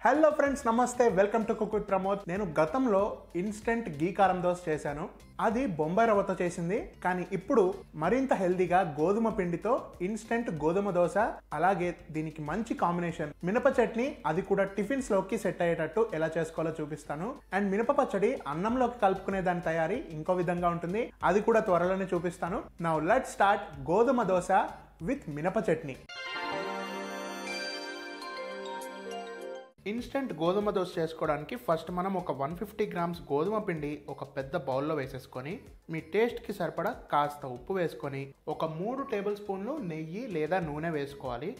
hello friends నమస్తే welcome to cook with Pramod నేను గతంలో ఇన్స్టెంట్ గీ కారం దోశ చేశాను అది బొంబాయి రవ్వతో చేసింది కానీ ఇప్పుడు మరింత హెల్దీగా గోధుమ పిండితో ఇన్స్టెంట్ గోధుమ దోశ అలాగే దీనికి మంచి కాంబినేషన్ మినప చట్నీ అది కూడా టిఫిన్స్ లోకి సెట్ అయ్యేటట్టు ఎలా చేసుకోవాలో చూపిస్తాను అండ్ మినప పచ్చడి అన్నంలోకి కలుపుకునే దాని తయారీ ఇంకో విధంగా ఉంటుంది అది కూడా త్వరలోనే చూపిస్తాను నౌ లెట్ స్టార్ట్ గోధుమ దోశ విత్ మినప చట్నీ ఇన్స్టెంట్ గోధుమ దోశ చేసుకోవడానికి ఫస్ట్ మనం ఒక వన్ ఫిఫ్టీ గ్రామ్స్ గోధుమ పిండి ఒక పెద్ద బౌల్లో వేసేసుకొని మీ టేస్ట్కి సరిపడా కాస్త ఉప్పు వేసుకొని ఒక మూడు టేబుల్ స్పూన్లు నెయ్యి లేదా నూనె వేసుకోవాలి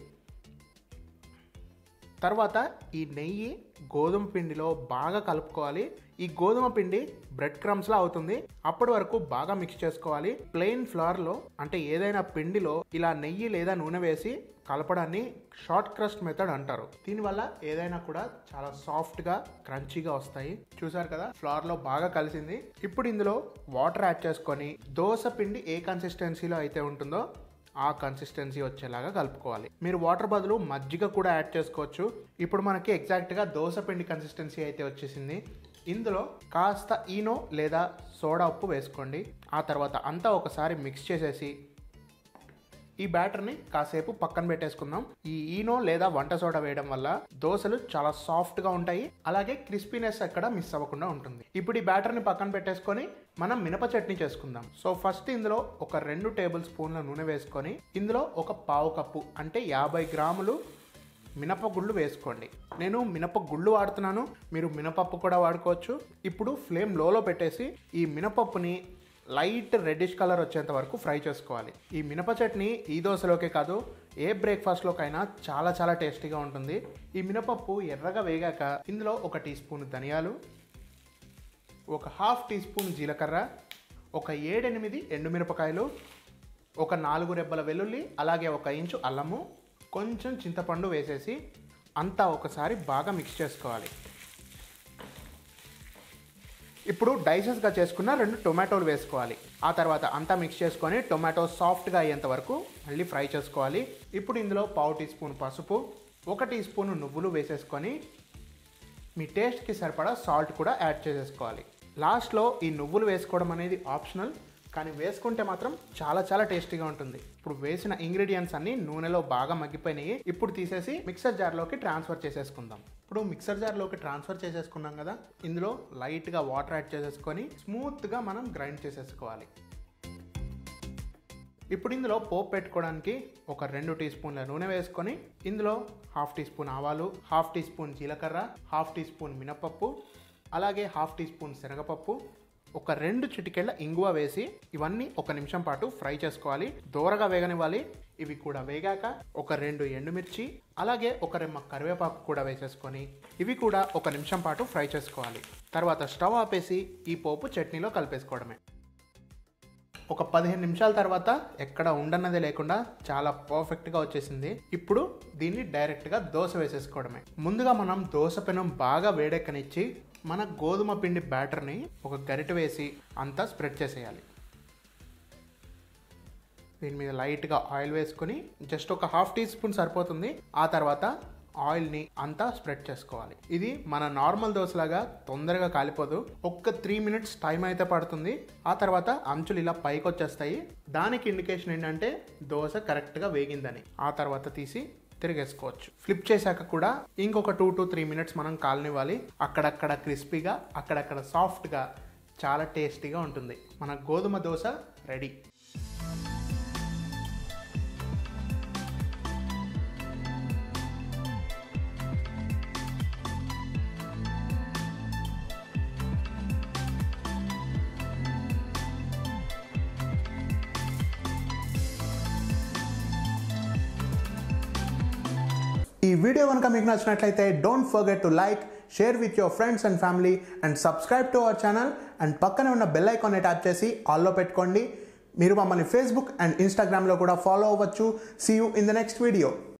తర్వాత ఈ నెయ్యి గోధుమ పిండిలో బాగా కలుపుకోవాలి ఈ గోధుమ పిండి బ్రెడ్ క్రమ్స్లా అవుతుంది అప్పటి వరకు బాగా మిక్స్ చేసుకోవాలి ప్లెయిన్ ఫ్లవర్లో అంటే ఏదైనా పిండిలో ఇలా నెయ్యి లేదా నూనె వేసి కలపడాన్ని షార్ట్ క్రస్ట్ మెథడ్ అంటారు దీనివల్ల ఏదైనా కూడా చాలా సాఫ్ట్గా క్రంచీగా వస్తాయి చూసారు కదా ఫ్లవర్లో బాగా కలిసింది ఇప్పుడు ఇందులో వాటర్ యాడ్ చేసుకొని దోశ పిండి ఏ కన్సిస్టెన్సీలో అయితే ఉంటుందో ఆ కన్సిస్టెన్సీ వచ్చేలాగా కలుపుకోవాలి మీరు వాటర్ బదులు మజ్జిగ కూడా యాడ్ చేసుకోవచ్చు ఇప్పుడు మనకి ఎగ్జాక్ట్గా దోశ పిండి కన్సిస్టెన్సీ అయితే వచ్చేసింది ఇందులో కాస్త ఈనో లేదా సోడా ఉప్పు వేసుకోండి ఆ తర్వాత అంతా ఒకసారి మిక్స్ చేసేసి ఈ బ్యాటర్ని కాసేపు పక్కన పెట్టేసుకుందాం ఈ ఈనో లేదా వంట సోడా వేయడం వల్ల దోశలు చాలా సాఫ్ట్గా ఉంటాయి అలాగే క్రిస్పీనెస్ ఎక్కడ మిస్ అవ్వకుండా ఉంటుంది ఇప్పుడు ఈ బ్యాటర్ని పక్కన పెట్టేసుకొని మనం మినప చట్నీ చేసుకుందాం సో ఫస్ట్ ఇందులో ఒక రెండు టేబుల్ స్పూన్ల నూనె వేసుకొని ఇందులో ఒక పావు కప్పు అంటే యాభై గ్రాములు మినపగుళ్ళు వేసుకోండి నేను మినప గుళ్ళు వాడుతున్నాను మీరు మినపప్పు కూడా వాడుకోవచ్చు ఇప్పుడు ఫ్లేమ్ లోలో పెట్టేసి ఈ మినపప్పుని లైట్ రెడ్డిష్ కలర్ వచ్చేంత వరకు ఫ్రై చేసుకోవాలి ఈ మినప చట్నీ ఈ దోశలోకే కాదు ఏ బ్రేక్ఫాస్ట్లోకైనా చాలా చాలా టేస్టీగా ఉంటుంది ఈ మినపప్పు ఎర్రగా వేగాక ఇందులో ఒక టీ స్పూన్ ధనియాలు ఒక హాఫ్ టీ స్పూన్ జీలకర్ర ఒక ఏడెనిమిది ఎండుమిరపకాయలు ఒక నాలుగు రెబ్బల వెల్లుల్లి అలాగే ఒక ఇంచు అల్లము కొంచెం చింతపండు వేసేసి అంతా ఒకసారి బాగా మిక్స్ చేసుకోవాలి ఇప్పుడు డైసెస్గా చేసుకున్న రెండు టొమాటోలు వేసుకోవాలి ఆ తర్వాత అంతా మిక్స్ చేసుకొని టొమాటో సాఫ్ట్గా అయ్యేంత వరకు మళ్ళీ ఫ్రై చేసుకోవాలి ఇప్పుడు ఇందులో పావు టీ స్పూన్ పసుపు ఒక టీ స్పూన్ నువ్వులు వేసేసుకొని మీ టేస్ట్కి సరిపడా సాల్ట్ కూడా యాడ్ చేసేసుకోవాలి లాస్ట్లో ఈ నువ్వులు వేసుకోవడం అనేది ఆప్షనల్ కానీ వేసుకుంటే మాత్రం చాలా చాలా టేస్టీగా ఉంటుంది ఇప్పుడు వేసిన ఇంగ్రీడియంట్స్ అన్ని నూనెలో బాగా మగ్గిపోయినాయి ఇప్పుడు తీసేసి మిక్సర్ జార్లోకి ట్రాన్స్ఫర్ చేసేసుకుందాం ఇప్పుడు మిక్సర్ జార్లోకి ట్రాన్స్ఫర్ చేసేసుకున్నాం కదా ఇందులో లైట్గా వాటర్ యాడ్ చేసేసుకొని స్మూత్గా మనం గ్రైండ్ చేసేసుకోవాలి ఇప్పుడు ఇందులో పోపు పెట్టుకోవడానికి ఒక రెండు టీ స్పూన్ల నూనె వేసుకొని ఇందులో హాఫ్ టీ స్పూన్ ఆవాలు హాఫ్ టీ స్పూన్ జీలకర్ర హాఫ్ టీ స్పూన్ మినపప్పు అలాగే హాఫ్ టీ స్పూన్ శనగపప్పు ఒక రెండు చిటికెళ్ళ ఇంగువ వేసి ఇవన్నీ ఒక నిమిషం పాటు ఫ్రై చేసుకోవాలి దూరగా వేగనివ్వాలి ఇవి కూడా వేగాక ఒక రెండు ఎండుమిర్చి అలాగే ఒక రెమ్మ కరివేపాకు కూడా వేసేసుకొని ఇవి కూడా ఒక నిమిషం పాటు ఫ్రై చేసుకోవాలి తర్వాత స్టవ్ ఆపేసి ఈ పోపు చట్నీలో కలిపేసుకోవడమే ఒక పదిహేను నిమిషాల తర్వాత ఎక్కడ ఉండన్నది లేకుండా చాలా పర్ఫెక్ట్గా వచ్చేసింది ఇప్పుడు దీన్ని డైరెక్ట్గా దోశ వేసేసుకోవడమే ముందుగా మనం దోశ పెనం బాగా వేడెక్కనిచ్చి మన గోధుమ పిండి బ్యాటర్ని ఒక గరిట వేసి అంతా స్ప్రెడ్ చేసేయాలి దీని మీద లైట్గా ఆయిల్ వేసుకొని జస్ట్ ఒక హాఫ్ టీ స్పూన్ సరిపోతుంది ఆ తర్వాత ఆయిల్ని అంతా స్ప్రెడ్ చేసుకోవాలి ఇది మన నార్మల్ దోశలాగా తొందరగా కాలిపోదు ఒక్క త్రీ మినిట్స్ టైం అయితే పడుతుంది ఆ తర్వాత అంచులు ఇలా పైకి వచ్చేస్తాయి దానికి ఇండికేషన్ ఏంటంటే దోశ కరెక్ట్గా వేగిందని ఆ తర్వాత తీసి తిరిగేసుకోవచ్చు ఫ్లిప్ చేశాక కూడా ఇంకొక టూ టు త్రీ మినిట్స్ మనం కాలనివ్వాలి అక్కడక్కడ క్రిస్పీగా అక్కడక్కడ సాఫ్ట్గా చాలా టేస్టీగా ఉంటుంది మన గోధుమ దోశ రెడీ ఈ వీడియో కనుక మీకు నచ్చినట్లయితే don't forget to like share with your friends and family and subscribe to our channel and పక్కనే ఉన్న బెల్ ఐకాన్ని ట్యాప్ చేసి ఆల్లో పెట్టుకోండి మీరు మమ్మల్ని ఫేస్బుక్ అండ్ ఇన్స్టాగ్రామ్లో కూడా ఫాలో అవ్వచ్చు see you in the next video